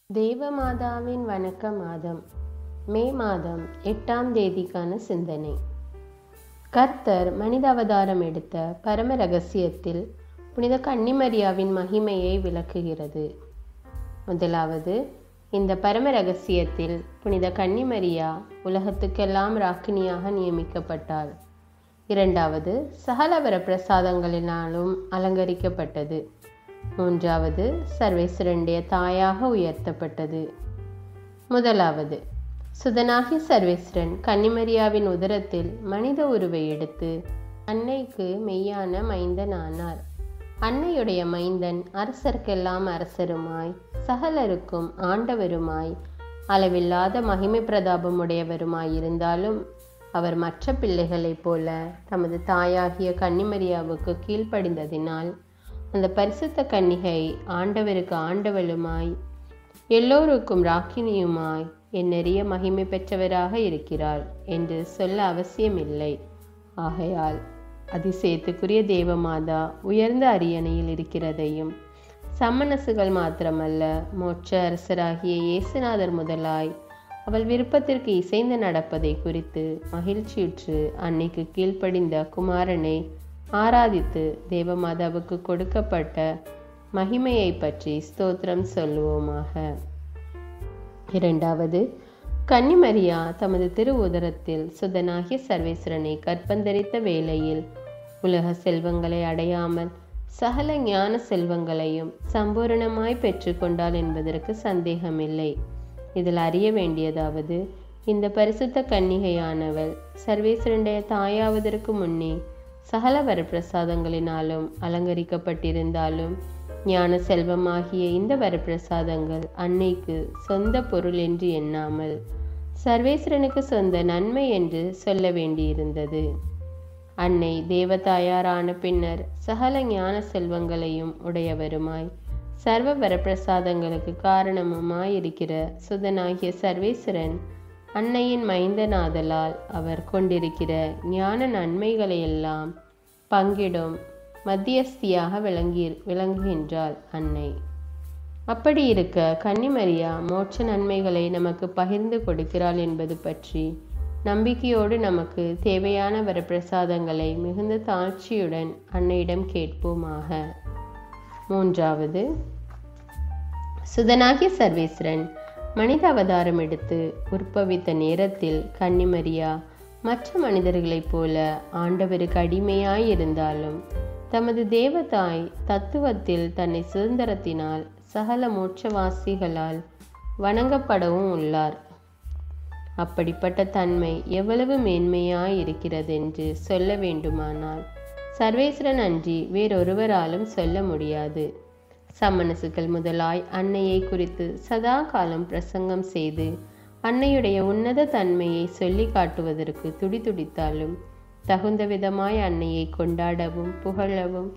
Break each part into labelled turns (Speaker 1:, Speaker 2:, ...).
Speaker 1: தேவமாதாவின் வணக்க மாதம் மே மாதம் எட்டாம் தேதிக்கான சிந்தனை கர்த்தர் மனித அவதாரம் எடுத்த பரம ரகசியத்தில் புனித கன்னிமரியாவின் மகிமையை விளக்குகிறது முதலாவது இந்த பரம ரகசியத்தில் புனித கன்னிமரியா உலகத்துக்கெல்லாம் ராக்கினியாக நியமிக்கப்பட்டாள் இரண்டாவது சகலவர பிரசாதங்களினாலும் அலங்கரிக்கப்பட்டது மூன்றாவது சர்வேஸ்வரனுடைய தாயாக உயர்த்தப்பட்டது முதலாவது சுதனாகி சர்வேஸ்வரன் கன்னிமரியாவின் உதரத்தில் மனித உருவை எடுத்து அன்னைக்கு மெய்யான மைந்தன் ஆனார் அன்னையுடைய மைந்தன் அரசர்க்கெல்லாம் அரசருமாய் சகலருக்கும் ஆண்டவருமாய் அளவில்லாத மகிமை பிரதாபம் உடையவருமாய் இருந்தாலும் அவர் மற்ற பிள்ளைகளைப் போல தமது தாயாகிய கன்னிமரியாவுக்கு கீழ்ப்படிந்ததினால் அந்த பரிசுத்த கன்னிகை ஆண்டவருக்கு ஆண்டவளுமாய் எல்லோருக்கும் ராக்கினியுமாய் என்னெறிய மகிமை பெற்றவராக இருக்கிறார் என்று சொல்ல அவசியமில்லை ஆகையால் அதிசயத்துக்குரிய தேவமாதா உயர்ந்த அரியணையில் இருக்கிறதையும் சம்மனசுகள் மாத்திரமல்ல மோட்ச அரசராகிய இயேசுநாதர் முதலாய் அவள் விருப்பத்திற்கு இசைந்து நடப்பதை குறித்து மகிழ்ச்சியுற்று அன்னைக்கு கீழ்ப்படிந்த குமாரனை ஆராதித்து தேவமாதாவுக்கு கொடுக்கப்பட்ட மகிமையை பற்றி ஸ்தோத்திரம் சொல்லுவோமாக இரண்டாவது கன்னிமரியா தமது திரு உதரத்தில் சுதனாகிய சர்வேஸ்வரனை கற்பந்தரித்த வேளையில் உலக செல்வங்களை அடையாமல் சகல ஞான செல்வங்களையும் சம்பூரணமாய் பெற்றுக்கொண்டாள் என்பதற்கு சந்தேகமில்லை இதில் அறிய வேண்டியதாவது இந்த பரிசுத்த கன்னிகையானவள் சர்வேஸ்வரனுடைய தாயாவதற்கு முன்னே சகல வரப்பிரசாதங்களினாலும் அலங்கரிக்கப்பட்டிருந்தாலும் ஞான செல்வமாகிய இந்த வரப்பிரசாதங்கள் அன்னைக்கு சொந்த பொருள் என்று எண்ணாமல் சர்வேஸ்வரனுக்கு சொந்த நன்மை என்று சொல்ல வேண்டியிருந்தது அன்னை தேவதாயாரான பின்னர் சகல ஞான செல்வங்களையும் உடையவருமாய் சர்வ வரப்பிரசாதங்களுக்கு காரணமுமாய் இருக்கிற சுதனாகிய சர்வேஸ்வரன் அன்னையின் மைந்தனாதலால் அவர் கொண்டிருக்கிற ஞான நன்மைகளையெல்லாம் பங்கிடும் மத்தியஸ்தியாக விளங்கி விளங்குகின்றாள் அன்னை அப்படி இருக்க கன்னிமரியா மோட்ச நன்மைகளை நமக்கு பகிர்ந்து கொடுக்கிறாள் என்பது பற்றி நம்பிக்கையோடு நமக்கு தேவையான வரப்பிரசாதங்களை மிகுந்த தாழ்ச்சியுடன் அன்னையிடம் கேட்போமாக மூன்றாவது சுதனாகிய சர்வேஸ்வரன் மனித அவதாரம் எடுத்து உற்பவித்த நேரத்தில் கன்னிமரியா மற்ற மனிதர்களைப் போல ஆண்டவருக்கு அடிமையாய் இருந்தாலும் தமது தேவதாய் தத்துவத்தில் தன்னை சுதந்திரத்தினால் சகல மோட்சவாசிகளால் வணங்கப்படவும் உள்ளார் அப்படிப்பட்ட தன்மை எவ்வளவு மேன்மையாய் இருக்கிறது என்று சொல்ல வேண்டுமானால் சர்வேஸ்வரன் அன்றி வேறொருவராலும் சொல்ல முடியாது சம்மனசுகள் முதலாய் அன்னையை குறித்து சதா காலம் பிரசங்கம் செய்து அன்னையுடைய உன்னத தன்மையை சொல்லி காட்டுவதற்கு துடிதுடித்தாலும் தகுந்த விதமாய் அன்னையை கொண்டாடவும் புகழவும்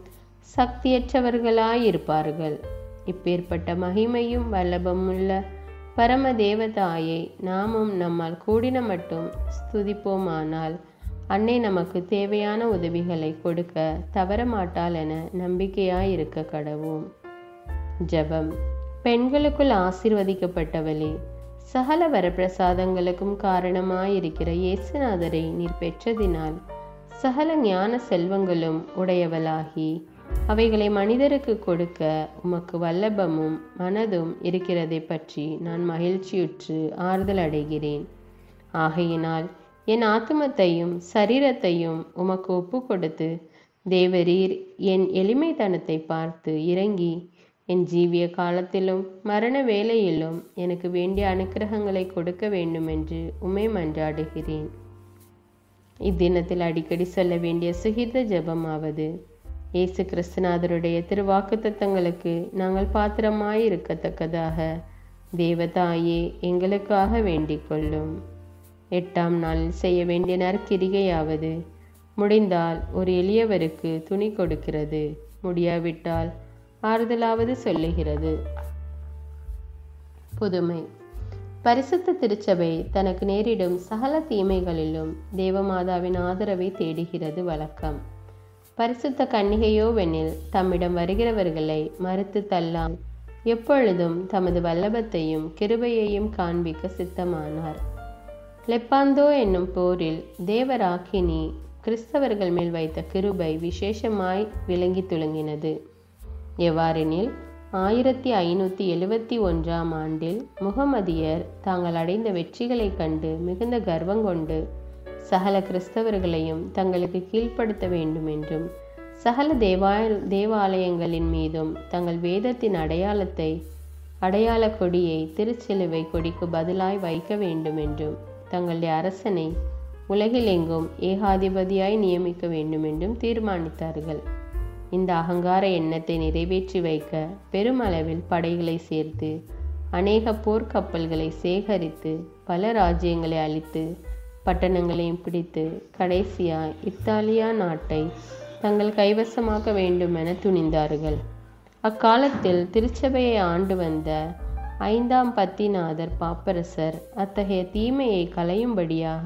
Speaker 1: சக்தியற்றவர்களாயிருப்பார்கள் இப்பேற்பட்ட மகிமையும் வல்லபமுள்ள பரம தேவதாயை நாமும் நம்மால் கூடின மட்டும் ஸ்துதிப்போமானால் அன்னை நமக்கு தேவையான உதவிகளை கொடுக்க தவறமாட்டாள் என நம்பிக்கையாய் இருக்க கடவோம் ஜபம் பெண்களுக்குள் ஆசிர்வதிக்கப்பட்டவளே சகல வரப்பிரசாதங்களுக்கும் காரணமாயிருக்கிற இயேசுநாதரை நீர் பெற்றதினால் சகல ஞான செல்வங்களும் உடையவளாகி அவைகளை மனிதருக்கு கொடுக்க உமக்கு வல்லபமும் மனதும் இருக்கிறதை பற்றி நான் மகிழ்ச்சியுற்று ஆறுதல் அடைகிறேன் ஆகையினால் என் ஆத்மத்தையும் சரீரத்தையும் உமக்கு ஒப்பு கொடுத்து தேவரீர் என் எளிமைத்தனத்தை பார்த்து இறங்கி என் ஜீவிய காலத்திலும் மரண வேலையிலும் எனக்கு வேண்டிய அனுக்கிரகங்களை கொடுக்க வேண்டும் என்று உமை மன்றாடுகிறேன் இத்தினத்தில் அடிக்கடி சொல்ல வேண்டிய சுகித ஜபமாவது இயேசு கிறிஸ்துநாதருடைய திருவாக்கு தத்தங்களுக்கு நாங்கள் பாத்திரமாய் இருக்கத்தக்கதாக தேவதாயே எங்களுக்காக வேண்டிக் கொள்ளும் எட்டாம் நாளில் செய்ய வேண்டிய நற்கிரிகையாவது முடிந்தால் ஒரு எளியவருக்கு துணி கொடுக்கிறது முடியாவிட்டால் ஆறுதலாவது சொல்லுகிறது புதுமை பரிசுத்த திருச்சபை தனக்கு நேரிடும் சகல தீமைகளிலும் தேவமாதாவின் ஆதரவை தேடுகிறது வழக்கம் பரிசுத்த கன்னிகையோவெனில் தம்மிடம் வருகிறவர்களை மறுத்து தள்ளாம் எப்பொழுதும் தமது வல்லபத்தையும் கிருபையையும் காண்பிக்க சித்தமானார் லெப்பாந்தோ என்னும் போரில் தேவராக்கினி கிறிஸ்தவர்கள் மேல் வைத்த கிருபை விசேஷமாய் விளங்கி துளங்கினது எவ்வாறெனில் ஆயிரத்தி ஐநூற்றி எழுவத்தி ஒன்றாம் ஆண்டில் முகமதியர் தாங்கள் அடைந்த வெற்றிகளைக் கண்டு மிகுந்த கர்வங்கொண்டு சகல கிறிஸ்தவர்களையும் தங்களுக்கு கீழ்ப்படுத்த வேண்டும் என்றும் சகல தேவா தேவாலயங்களின் மீதும் தங்கள் வேதத்தின் அடையாளத்தை அடையாள கொடியை திருச்சிலுவை கொடிக்கு பதிலாய் வைக்க வேண்டும் என்றும் தங்களுடைய அரசனை உலகிலெங்கும் ஏகாதிபதியாய் நியமிக்க வேண்டும் என்றும் தீர்மானித்தார்கள் இந்த அகங்கார எண்ணத்தை நிறைவேற்றி வைக்க பெருமளவில் படைகளை சேர்த்து அநேக போர்க்கப்பல்களை சேகரித்து பல ராஜ்யங்களை அழித்து பட்டணங்களையும் பிடித்து கடைசியாய் இத்தாலியா நாட்டை தங்கள் கைவசமாக்க வேண்டுமென துணிந்தார்கள் அக்காலத்தில் திருச்சபையை ஆண்டு வந்த ஐந்தாம் பத்திநாதர் பாப்பரசர் அத்தகைய தீமையை களையும்படியாக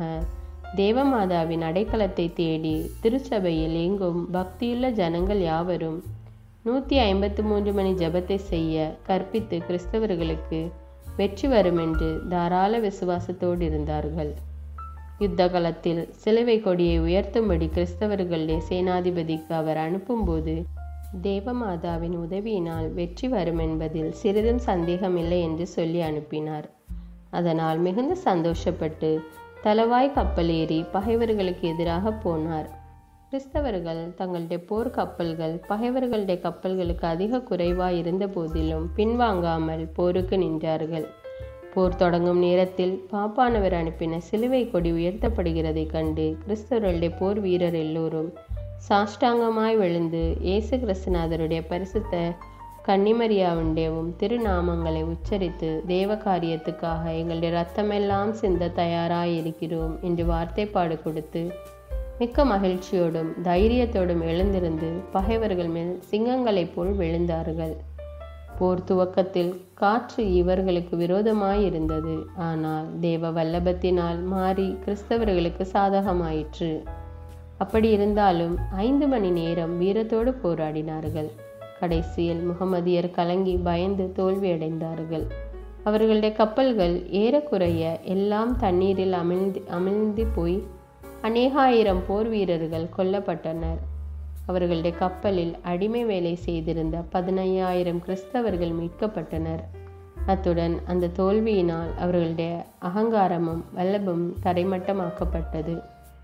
Speaker 1: தேவமாதாவின் அடைக்கலத்தை தேடி திருச்சபையில் எங்கும் பக்தியுள்ள ஜனங்கள் யாவரும் நூற்றி ஐம்பத்து மூன்று மணி ஜபத்தை செய்ய கற்பித்து கிறிஸ்தவர்களுக்கு வெற்றி வரும் என்று தாராள விசுவாசத்தோடு இருந்தார்கள் யுத்த காலத்தில் சிலுவை கொடியை உயர்த்தும்படி கிறிஸ்தவர்களுடைய சேனாதிபதிக்கு அவர் அனுப்பும்போது தேவமாதாவின் உதவியினால் வெற்றி வரும் என்பதில் சிறிதும் சந்தேகமில்லை என்று சொல்லி அனுப்பினார் அதனால் மிகுந்த சந்தோஷப்பட்டு தலவாய் கப்பல் ஏறி பகைவர்களுக்கு எதிராக போனார் கிறிஸ்தவர்கள் தங்களுடைய போர் கப்பல்கள் பகைவர்களுடைய கப்பல்களுக்கு அதிக குறைவாய் இருந்த போதிலும் பின்வாங்காமல் போருக்கு நின்றார்கள் போர் தொடங்கும் நேரத்தில் பாப்பானவர் அனுப்பின சிலுவை கொடி உயர்த்தப்படுகிறதைக் கண்டு கிறிஸ்தவர்களுடைய போர் வீரர் எல்லோரும் சாஷ்டாங்கமாய் விழுந்து இயேசு கிறிஸ்துநாதருடைய பரிசுத்த கன்னிமரியாவுடையவும் திருநாமங்களை உச்சரித்து தேவ காரியத்துக்காக எங்களுடைய ரத்தமெல்லாம் சிந்த தயாராய் இருக்கிறோம் என்று வார்த்தைப்பாடு கொடுத்து மிக்க மகிழ்ச்சியோடும் தைரியத்தோடும் எழுந்திருந்து பகைவர்கள் மேல் சிங்கங்களைப் போல் விழுந்தார்கள் போர் துவக்கத்தில் காற்று இவர்களுக்கு விரோதமாய் இருந்தது ஆனால் தேவ வல்லபத்தினால் மாறி கிறிஸ்தவர்களுக்கு சாதகமாயிற்று அப்படி இருந்தாலும் ஐந்து மணி நேரம் வீரத்தோடு போராடினார்கள் கடைசியில் முகமதியர் கலங்கி பயந்து தோல்வியடைந்தார்கள் அவர்களுடைய கப்பல்கள் ஏறக்குறைய எல்லாம் தண்ணீரில் அமிழ்ந்து அமிழ்ந்து போய் அநேகாயிரம் போர் வீரர்கள் கொல்லப்பட்டனர் அவர்களுடைய கப்பலில் அடிமை வேலை செய்திருந்த பதினையாயிரம் கிறிஸ்தவர்கள் மீட்கப்பட்டனர் அத்துடன் அந்த தோல்வியினால் அவர்களுடைய அகங்காரமும் வல்லபம் தரைமட்டமாக்கப்பட்டது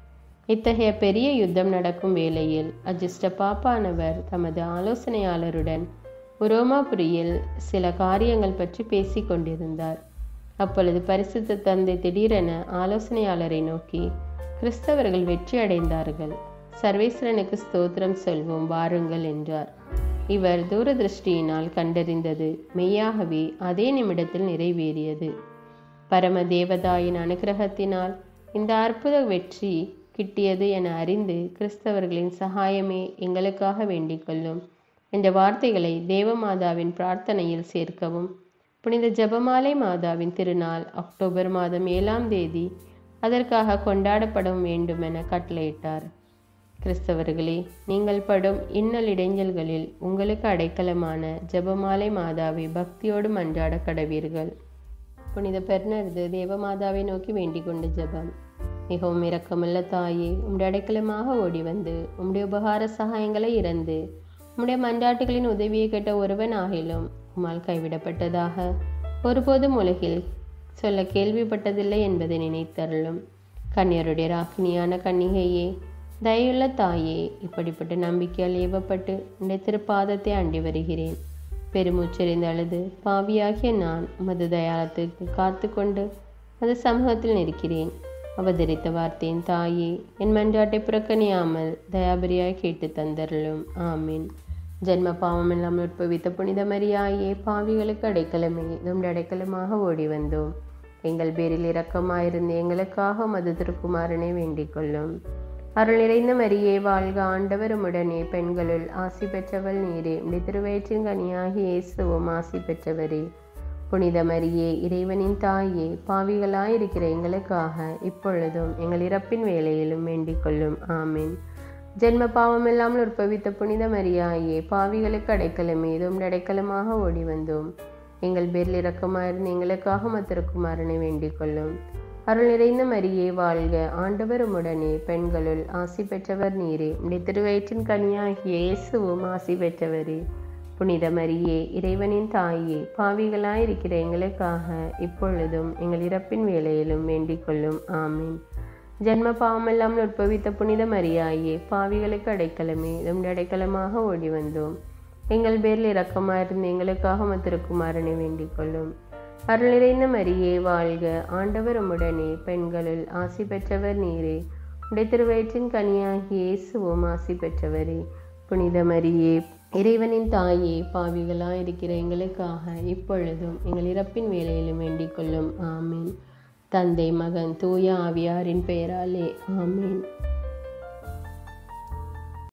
Speaker 1: இத்தகைய பெரிய யுத்தம் நடக்கும் வேளையில் அஜிஸ்ட பாப்பானவர் தமது ஆலோசனையாளருடன் உரோமாபுரியில் சில காரியங்கள் பற்றி பேசிக் கொண்டிருந்தார் அப்பொழுது பரிசுத்த தந்தை திடீரென ஆலோசனையாளரை நோக்கி கிறிஸ்தவர்கள் வெற்றி அடைந்தார்கள் சர்வேஸ்வரனுக்கு ஸ்தோத்திரம் சொல்வோம் வாருங்கள் என்றார் இவர் தூரதிருஷ்டியினால் கண்டறிந்தது மெய்யாகவே அதே நிமிடத்தில் நிறைவேறியது பரம தேவதாயின் அனுகிரகத்தினால் இந்த அற்புத வெற்றி கிட்டியது என அறிந்து கிறிஸ்தவர்களின் சகாயமே எங்களுக்காக வேண்டிக் கொள்ளும் என்ற வார்த்தைகளை தேவமாதாவின் பிரார்த்தனையில் சேர்க்கவும் புனித ஜெபமாலை மாதாவின் திருநாள் அக்டோபர் மாதம் ஏழாம் தேதி அதற்காக கொண்டாடப்படும் வேண்டுமென கட்டளையிட்டார் கிறிஸ்தவர்களே நீங்கள் படும் இன்னல் இடைஞ்சல்களில் உங்களுக்கு அடைக்கலமான ஜெபமாலை மாதாவை பக்தியோடு மன்றாட கடவீர்கள் புனித பெர்னர்து தேவமாதாவை நோக்கி வேண்டிக் கொண்ட ஜெபம் மிகவும் இரக்கமுள்ள தாயே உம்முடைய அடைக்கலமாக ஓடி வந்து உம்முடைய உபகார சகாயங்களை இறந்து உம்முடைய மன்றாட்டுகளின் உதவியை கேட்ட ஒருவன் ஆகிலும் உம்மால் கைவிடப்பட்டதாக ஒருபோதும் உலகில் சொல்ல கேள்விப்பட்டதில்லை என்பதை நினைத்தருளும் கன்னியருடைய ராக்கினியான கன்னிகையே தயவுள்ள தாயே இப்படிப்பட்ட நம்பிக்கையால் ஏவப்பட்டு உடைய திருப்பாதத்தை அண்டி வருகிறேன் பெருமூச்செறிந்து அழுது பாவியாகிய நான் உமது தயாளத்துக்கு காத்து கொண்டு அது சமூகத்தில் நிற்கிறேன் அவதரித்த வார்த்தையின் தாயே என் மன்றாட்டை புறக்கணியாமல் தயாபரியாய் கேட்டு தந்தருளும் ஆமீன் ஜென்ம பாவமெல்லாம் உட்பவித்த புனித மரியாயே பாவிகளுக்கு அடைக்கலமே நம் அடைக்கலமாக ஓடி வந்தோம் எங்கள் பேரில் இரக்கமாயிருந்து எங்களுக்காக மது திருக்குமாரனை வேண்டிக் கொள்ளும் அருள் நிறைந்த மரியே வாழ்க ஆண்டவர் உடனே பெண்களுள் ஆசி பெற்றவள் நீரே உடைய திருவயிற்றின் கனியாகி இயேசுவும் ஆசி பெற்றவரே புனித மரியே இறைவனின் தாயே பாவிகளாயிருக்கிற எங்களுக்காக இப்பொழுதும் எங்கள் இறப்பின் வேலையிலும் வேண்டிக் கொள்ளும் ஆமீன் ஜென்ம பாவம் இல்லாமல் உற்பவித்த புனித மரியாயே பாவிகளுக்கு அடைக்கலமே இதுவும் அடைக்கலமாக ஓடி வந்தோம் எங்கள் பேரில் இரக்கமாயிருந்து எங்களுக்காக மத்திருக்குமாறனை வேண்டிக் கொள்ளும் அருள் நிறைந்த மரியே வாழ்க ஆண்டவர் உடனே பெண்களுள் ஆசி பெற்றவர் நீரே உடைய திருவயிற்றின் கனியாகிய இயேசுவும் ஆசி பெற்றவரே புனித மரியே இறைவனின் தாயே பாவிகளாயிருக்கிற எங்களுக்காக இப்பொழுதும் எங்கள் இறப்பின் வேளையிலும் வேண்டிக் கொள்ளும் ஆமீன் ஜென்ம பாவமெல்லாமல் உற்பவித்த புனித மரியாயே பாவிகளுக்கு அடைக்கலமே இதம் அடைக்கலமாக ஓடி வந்தோம் எங்கள் பேரில் இரக்கமாயிருந்து எங்களுக்காக மத்திருக்குமாறனை வேண்டிக் கொள்ளும் அருள் நிறைந்த மரியே வாழ்க ஆண்டவர் உம்முடனே பெண்களுள் ஆசி பெற்றவர் நீரே உடைய திருவயிற்றின் கனியாகிய இயேசுவும் ஆசி பெற்றவரே புனித மரியே இறைவனின் தாயே பாவிகளாயிருக்கிற எங்களுக்காக இப்பொழுதும் எங்கள் இறப்பின் வேலையிலும் வேண்டிக் கொள்ளும் ஆமீன் தந்தை மகன் தூய ஆவியாரின் பெயராலே ஆமீன்